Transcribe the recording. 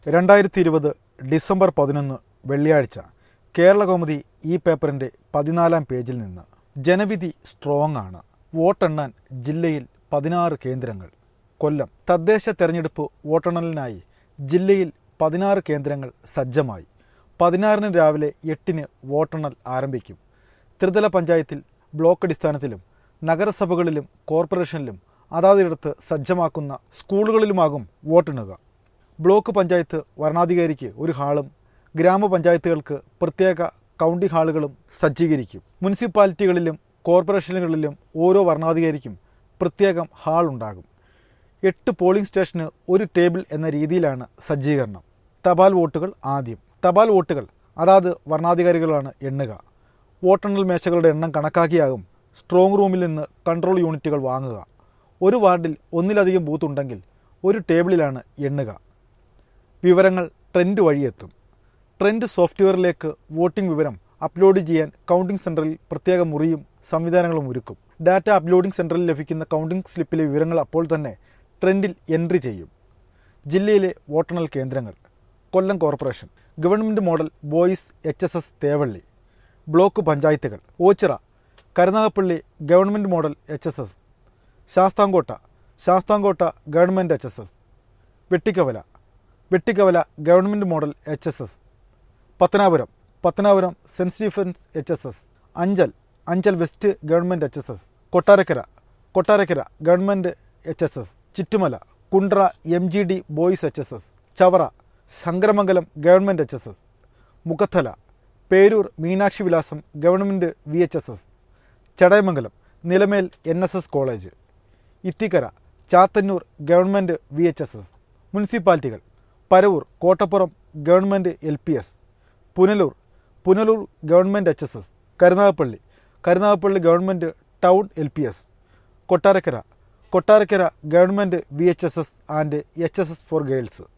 രണ്ടായിരത്തി ഇരുപത് ഡിസംബർ പതിനൊന്ന് വെള്ളിയാഴ്ച കേരളകൗമുദി ഈ പേപ്പറിന്റെ പതിനാലാം പേജിൽ നിന്ന് ജനവിധി സ്ട്രോങ് ആണ് വോട്ടെണ്ണാൻ ജില്ലയിൽ പതിനാറ് കേന്ദ്രങ്ങൾ കൊല്ലം തദ്ദേശ തെരഞ്ഞെടുപ്പ് വോട്ടെണ്ണലിനായി ജില്ലയിൽ പതിനാറ് കേന്ദ്രങ്ങൾ സജ്ജമായി പതിനാറിന് രാവിലെ എട്ടിന് വോട്ടെണ്ണൽ ആരംഭിക്കും ത്രിതല പഞ്ചായത്തിൽ ബ്ലോക്ക് അടിസ്ഥാനത്തിലും നഗരസഭകളിലും കോർപ്പറേഷനിലും അതാതിടത്ത് സജ്ജമാക്കുന്ന സ്കൂളുകളിലുമാകും വോട്ടെണ്ണുക ബ്ലോക്ക് പഞ്ചായത്ത് വരണാധികാരിക്ക് ഒരു ഹാളും ഗ്രാമപഞ്ചായത്തുകൾക്ക് പ്രത്യേക കൗണ്ടി ഹാളുകളും സജ്ജീകരിക്കും മുനിസിപ്പാലിറ്റികളിലും കോർപ്പറേഷനുകളിലും ഓരോ വരണാധികാരിക്കും പ്രത്യേകം ഹാൾ ഉണ്ടാകും എട്ട് പോളിംഗ് സ്റ്റേഷന് ഒരു ടേബിൾ എന്ന രീതിയിലാണ് സജ്ജീകരണം തപാൽ വോട്ടുകൾ ആദ്യം തപാൽ വോട്ടുകൾ അതാത് വരണാധികാരികളാണ് എണ്ണുക വോട്ടെണ്ണൽ മേശകളുടെ എണ്ണം കണക്കാക്കിയാകും സ്ട്രോങ് റൂമിൽ നിന്ന് കൺട്രോൾ യൂണിറ്റുകൾ വാങ്ങുക ഒരു വാർഡിൽ ഒന്നിലധികം ബൂത്ത് ഉണ്ടെങ്കിൽ ഒരു ടേബിളിലാണ് എണ്ണുക വിവരങ്ങൾ ട്രെൻഡ് വഴിയെത്തും ട്രെൻഡ് സോഫ്റ്റ്വെയറിലേക്ക് വോട്ടിംഗ് വിവരം അപ്ലോഡ് ചെയ്യാൻ കൗണ്ടിംഗ് സെന്ററിൽ പ്രത്യേക മുറിയും സംവിധാനങ്ങളും ഒരുക്കും ഡാറ്റ അപ്ലോഡിംഗ് സെന്ററിൽ ലഭിക്കുന്ന കൗണ്ടിംഗ് സ്ലിപ്പിലെ വിവരങ്ങൾ അപ്പോൾ തന്നെ ട്രെൻഡിൽ എൻട്രി ചെയ്യും ജില്ലയിലെ വോട്ടെണ്ണൽ കേന്ദ്രങ്ങൾ Kollam corporation government model boys H S S Thevally block പഞ്ചായത്തുകൾ Oachira Karunagappally government model H S S Sasthamkotta Sasthamkotta government H S S Vettikkavala Vettikkavala government model H S S Pathanapuram Pathanapuram Saint Stephen's H S S Anchal Anchal West government H S S Kottarakkara Kottarakkara government H S S Chittumala Kundara M G D boys H S S Chavara Sankaramangalam government H S S Mukhathala Perur Meenakshi Vilasam government V H S S Chadayamangalam Nilamel N S S college Ithikkara Chathannoor government V H S S മുനിസിപ്പാലിറ്റികൾ Paravur Kottappuram government L P S Punalur Punalur government H S S Karunagappally Karunagappally government town L P S Kottarakkara Kottarakkara government V H S S and H S S for girls